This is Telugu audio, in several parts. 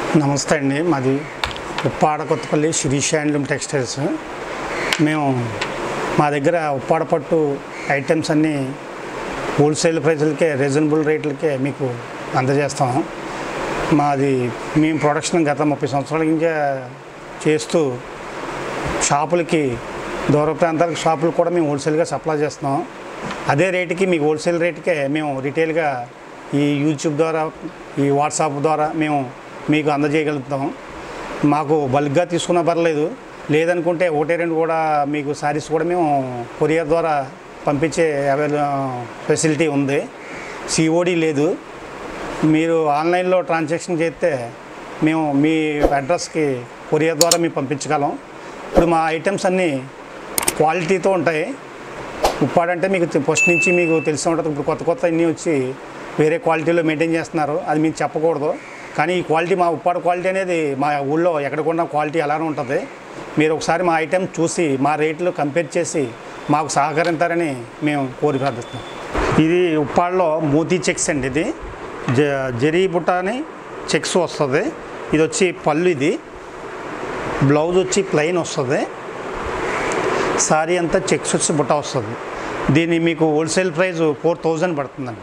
నమస్తే అండి మాది ఉప్పాడ కొత్తపల్లి శిరీష్ హ్యాండ్లూమ్ టెక్స్టైల్స్ మేము మా దగ్గర ఉప్పాడ పట్టు ఐటమ్స్ అన్నీ హోల్సేల్ ప్రైజులకే రీజనబుల్ రేట్లకే మీకు అందజేస్తాం మాది మేము ప్రొడక్షన్ గత ముప్పై సంవత్సరాల నుంచి చేస్తూ షాపులకి దూర ప్రాంతాలకు షాపులు కూడా మేము హోల్సేల్గా సప్లై చేస్తున్నాం అదే రేటుకి మీకు హోల్సేల్ రేటుకే మేము రిటైల్గా ఈ యూట్యూబ్ ద్వారా ఈ వాట్సాప్ ద్వారా మేము మీకు అందజేయగలుగుతాం మాకు బల్క్గా తీసుకున్నా పర్లేదు లేదనుకుంటే ఒకటి రెండు కూడా మీకు శారీస్ కూడా మేము కొరియర్ ద్వారా పంపించే అవైల ఫెసిలిటీ ఉంది సిఓడి లేదు మీరు ఆన్లైన్లో ట్రాన్సాక్షన్ చేస్తే మేము మీ అడ్రస్కి కొరియర్ ద్వారా మేము పంపించగలం ఇప్పుడు మా ఐటమ్స్ అన్నీ క్వాలిటీతో ఉంటాయి ఉప్పాడంటే మీకు ఫస్ట్ నుంచి మీకు తెలిసి ఉంటుంది ఇప్పుడు కొత్త కొత్త అన్నీ వచ్చి వేరే క్వాలిటీలో మెయింటైన్ చేస్తున్నారు అది మీకు చెప్పకూడదు కానీ ఈ క్వాలిటీ మా ఉప్పాడు క్వాలిటీ అనేది మా ఊళ్ళో ఎక్కడికున్న క్వాలిటీ అలానే ఉంటుంది మీరు ఒకసారి మా ఐటెం చూసి మా రేట్లు కంపేర్ చేసి మాకు సహకరిస్తారని మేము కోరి ప్రార్థిస్తున్నాం ఇది ఉప్పాడులో మోతీ చెక్స్ అండి ఇది జ జరీ బుట్ట అని చెక్స్ వస్తుంది ఇది వచ్చి పళ్ళు ఇది బ్లౌజ్ వచ్చి ప్లెయిన్ వస్తుంది సారీ అంతా చెక్స్ వచ్చి బుట్ట వస్తుంది దీన్ని మీకు హోల్సేల్ ప్రైస్ ఫోర్ థౌజండ్ పడుతుందండి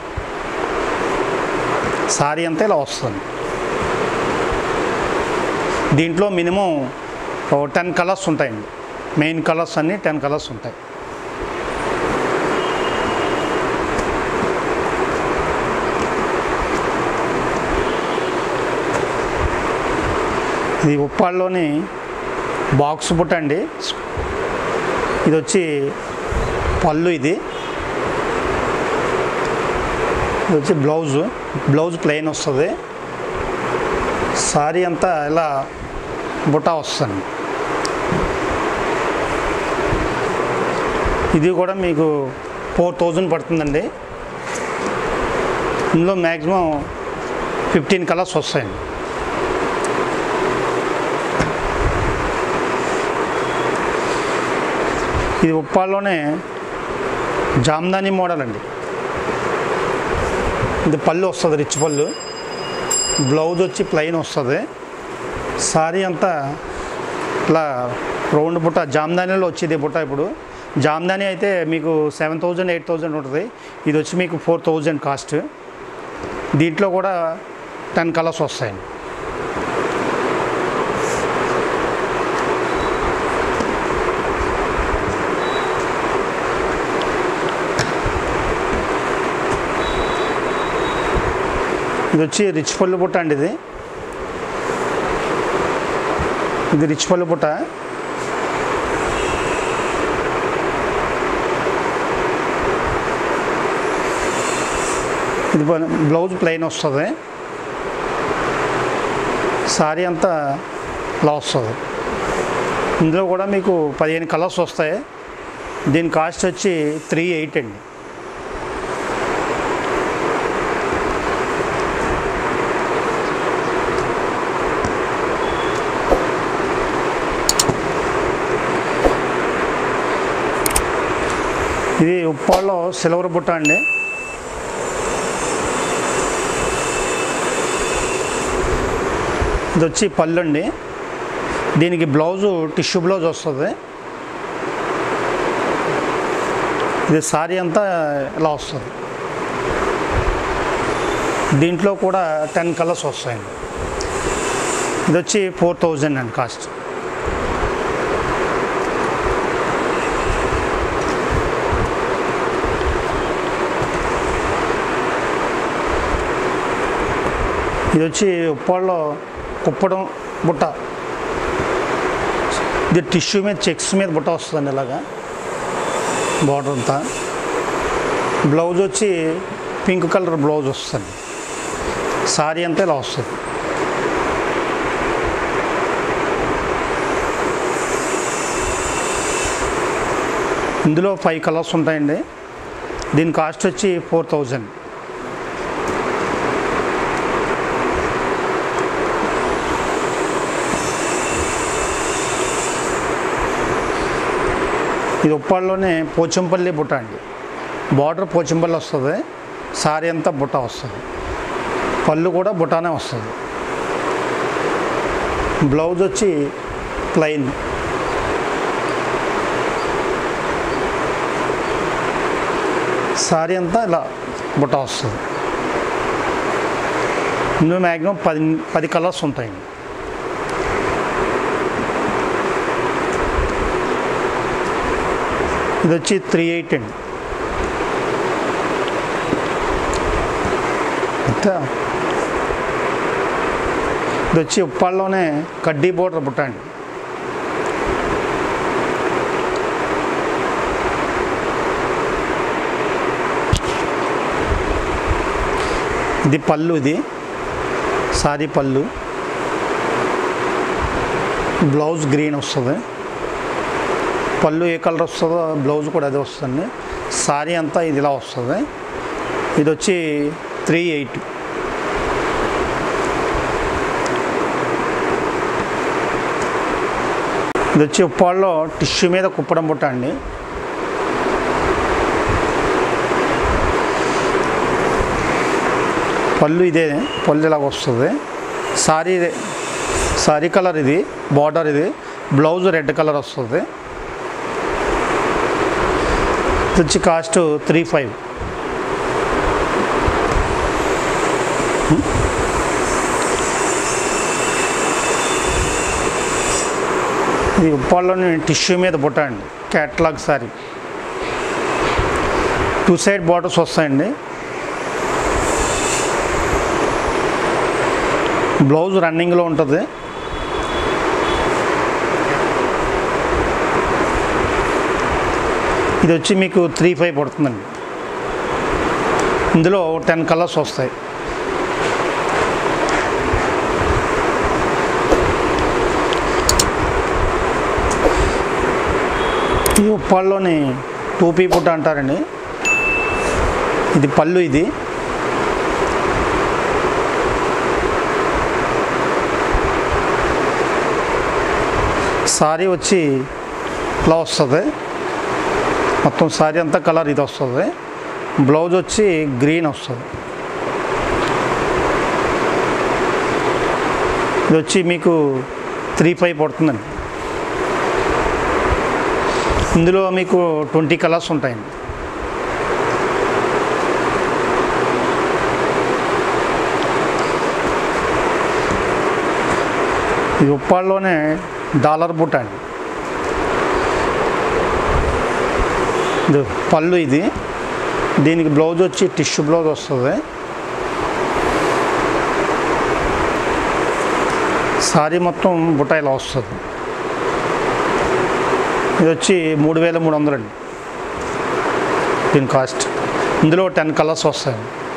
సారీ అంతా ఇలా వస్తుంది దీంట్లో మినిమం టెన్ కలర్స్ ఉంటాయండి మెయిన్ కలర్స్ అన్నీ టెన్ కలర్స్ ఉంటాయి ఇది ఉప్పాళ్ళలోని బాక్స్ బుట్ట అండి ఇది వచ్చి పళ్ళు ఇది ఇది వచ్చి బ్లౌజ్ బ్లౌజ్ ప్లెయిన్ వస్తుంది సారీ అంతా ఇలా బుటా వస్తుంది ఇది కూడా మీకు ఫోర్ థౌజండ్ పడుతుందండి ఇందులో మ్యాక్సిమం ఫిఫ్టీన్ కలర్స్ వస్తాయండి ఇది ఉప్పాల్లోనే జామ్దాని మోడల్ అండి ఇది పళ్ళు వస్తుంది రిచ్ పళ్ళు బ్లౌజ్ వచ్చి ప్లెయిన్ వస్తుంది సారీ అంతా ఇట్లా రౌండ్ బుట్ట జామ్దానిలో వచ్చేది బుట్ట ఇప్పుడు జామ్దాని అయితే మీకు సెవెన్ థౌజండ్ ఎయిట్ థౌజండ్ ఉంటుంది ఇది వచ్చి మీకు ఫోర్ థౌజండ్ కాస్ట్ దీంట్లో కూడా టెన్ కలర్స్ వస్తాయండి ఇది వచ్చి రిచ్ పళ్ళు బుట్ట అండి ఇది ఇది రిచ్ పళ్ళు బుట్ట ఇది ప- బ్లౌజ్ ప్లెయిన్ వస్తుంది సారీ అంతా ఇలా వస్తుంది ఇందులో కూడా మీకు పదిహేను కలర్స్ వస్తాయి దీని కాస్ట్ వచ్చి త్రీ ఎయిట్ అండి ఇది ఉప్పాళ్ళలో సిల్వర్ బుట్ట అండి ఇది వచ్చి పళ్ళు అండి దీనికి బ్లౌజు టిష్యూ బ్లౌజ్ వస్తుంది ఇది సారీ అంతా ఇలా వస్తుంది దీంట్లో కూడా టెన్ కలర్స్ వస్తాయండి ఇది వచ్చి ఫోర్ థౌజండ్ అండి కాస్ట్ ఇది వచ్చి ఉప్పాళ్ళలో కుప్పడం బుట్ట ఇది టిష్యూ మీద చెక్స్ మీద బుట్ట వస్తుందండి ఇలాగా బార్డర్ అంతా బ్లౌజ్ వచ్చి పింక్ కలర్ బ్లౌజ్ వస్తుంది సారీ అంతా ఇలా వస్తుంది ఇందులో ఫైవ్ కలర్స్ ఉంటాయండి దీని కాస్ట్ వచ్చి ఫోర్ థౌజండ్ ఇది ఉప్పాళ్ళలోనే పోచంపల్లి బుట్ట అండి బార్డర్ పోచంపల్లి వస్తుంది సారీ అంతా బుట్ట వస్తుంది పళ్ళు కూడా బుటానే వస్తుంది బ్లౌజ్ వచ్చి ప్లెయిన్ సారీ అంతా ఇలా బుట్ట వస్తుంది ఇందులో మ్యాక్సిమం పది పది కలర్స్ ఉంటాయండి ఇది వచ్చి త్రీ ఎయిట్ అండి అంతే ఇది వచ్చి ఉప్పాళ్ళలోనే కడ్డీ బోర్డర్ బుట్ట అండి ఇది పళ్ళు ఇది సారీ పళ్ళు బ్లౌజ్ గ్రీన్ వస్తుంది పళ్ళు ఏ కలర్ వస్తుందో బ్లౌజ్ కూడా అదే వస్తుంది సారీ అంతా ఇది ఇలా వస్తుంది ఇది వచ్చి త్రీ ఎయిట్ ఇది వచ్చి ఉప్పాళ్ళలో టిష్యూ మీద కుప్పడం బుట్ట అండి పళ్ళు ఇదే పళ్ళు ఇలాగ వస్తుంది సారీ ఇదే సారీ కలర్ ఇది బార్డర్ ఇది బ్లౌజ్ రెడ్ కలర్ వస్తుంది ఇది వచ్చి కాస్ట్ త్రీ ఫైవ్ ఇది ఉప్పాళ్ళలోని టిష్యూ మీద బుట్ట అండి catalogue sari two side borders వస్తాయండి బ్లౌజ్ రన్నింగ్లో ఉంటుంది ఇది వచ్చి మీకు త్రీ ఫైవ్ పడుతుందండి ఇందులో టెన్ కలర్స్ వస్తాయి ఈ ఉప్పాళ్ళలోని టూపీ పుట్ట అంటారండి ఇది పళ్ళు ఇది సారీ వచ్చి ఇలా వస్తుంది మొత్తం సారీ అంతా కలర్ ఇది వస్తుంది బ్లౌజ్ వచ్చి గ్రీన్ వస్తుంది ఇది వచ్చి మీకు త్రీ ఫైవ్ పడుతుందండి ఇందులో మీకు ట్వంటీ కలర్స్ ఉంటాయండి ఇది ఉప్పాళ్ళలోనే డాలర్ బుట్ట అండి ఇది పళ్ళు ఇది దీనికి బ్లౌజ్ వచ్చి టిష్యూ బ్లౌజ్ వస్తుంది సారీ మొత్తం బుట్ట ఇలా వస్తుంది ఇది వచ్చి మూడు వేల మూడు వందలు అండి దీని కాస్ట్ ఇందులో టెన్ కలర్స్ వస్తాయండి